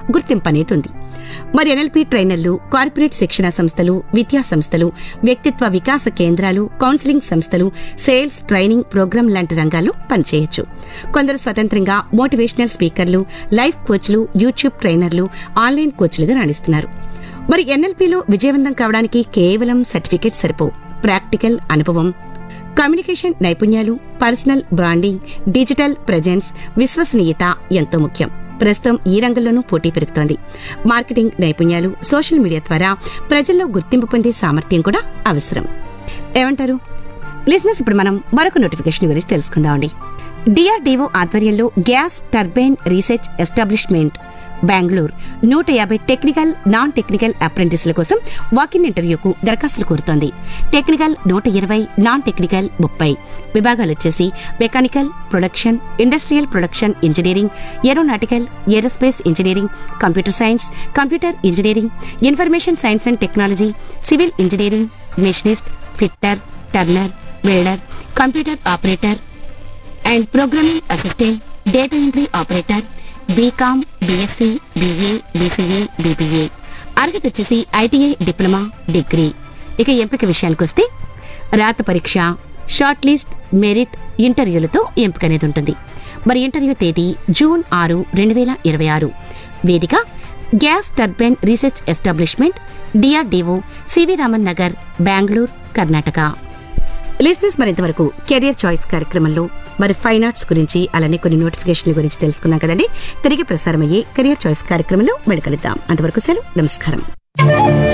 గుర్తింపు అనేది ఉంది మరి ఎన్ఎల్పి ట్రైనర్లు కార్పొరేట్ శిక్షణ సంస్థలు విద్యా సంస్థలు వ్యక్తిత్వ వికాస కేంద్రాలు కౌన్సిలింగ్ సంస్థలు సేల్స్ ట్రైనింగ్ ప్రోగ్రాం లాంటి రంగాల్లో పనిచేయొచ్చు కొందరు స్వతంత్రంగా మోటివేషనల్ స్పీకర్లు లైఫ్ కోచ్లు యూట్యూబ్ ట్రైనర్లు ఆన్లైన్ కోచ్లుగా రాణిస్తున్నారు మరి ఎన్ఎల్పిలో విజయవంతం కావడానికి కేవలం సర్టిఫికేట్ సరిపోవు ప్రాక్టికల్ అనుభవం కమ్యూనికేషన్ నైపుణ్యాలు పర్సనల్ బ్రాండింగ్ డిజిటల్ ప్రెజెన్స్ విశ్వసనీయత ఎంతో ముఖ్యం ప్రస్తుతం ఈ రంగంలోనూ పోటీ పెరుగుతోంది మార్కెటింగ్ నైపుణ్యాలు సోషల్ మీడియా ద్వారా ప్రజల్లో గుర్తింపు పొందే సామర్థ్యం కూడా అవసరం ఏమంటారు లిజినెస్ ఇప్పుడు మనం మరొక నోటిఫికేషన్ గురించి తెలుసుకుందామండి డిఆర్డీఓ ఆధ్వర్యంలో gas turbine research establishment Bengaluru నూట యాభై టెక్నికల్ నాన్ టెక్నికల్ అప్రెంటిస్ల కోసం వాకిన్ ఇంటర్వ్యూకు దరఖాస్తులు కోరుతోంది టెక్నికల్ నూట ఇరవై నాన్ టెక్నికల్ ముప్పై విభాగాలు వచ్చేసి mechanical production industrial production engineering aeronautical aerospace engineering computer science computer engineering information science and technology civil engineering machinist fitter turner welder computer operator and programming assistant data entry operator BCom BSc BA BCA BBA అర్హత వచ్చేసి ITI diploma degree ఇక ఎంపిక విషయానికి వస్తే రాత పరీక్ష short list merit ఇంటర్వ్యూలతో ఎంపిక అనేది ఉంటుంది మరి ఇంటర్వ్యూ తేదీ జూన్ ఆరు రెండు వేల ఇరవై ఆరు వేదిక gas turbine research establishment DRDO C V Raman Nagar Bengaluru Karnataka లిజినెస్ మరింతవరకు కెరియర్ చాయిస్ కార్యక్రమంలో మరి ఫైన్ ఆర్ట్స్ గురించి అలానే కొన్ని నోటిఫికేషన్ల గురించి తెలుసుకున్నాం కదండి తిరిగి ప్రసారమయ్యే కెరియర్ చాయిస్ కార్యక్రమంలో వెళ్ళగలుగుతాం అంతవరకు సెలవు నమస్కారం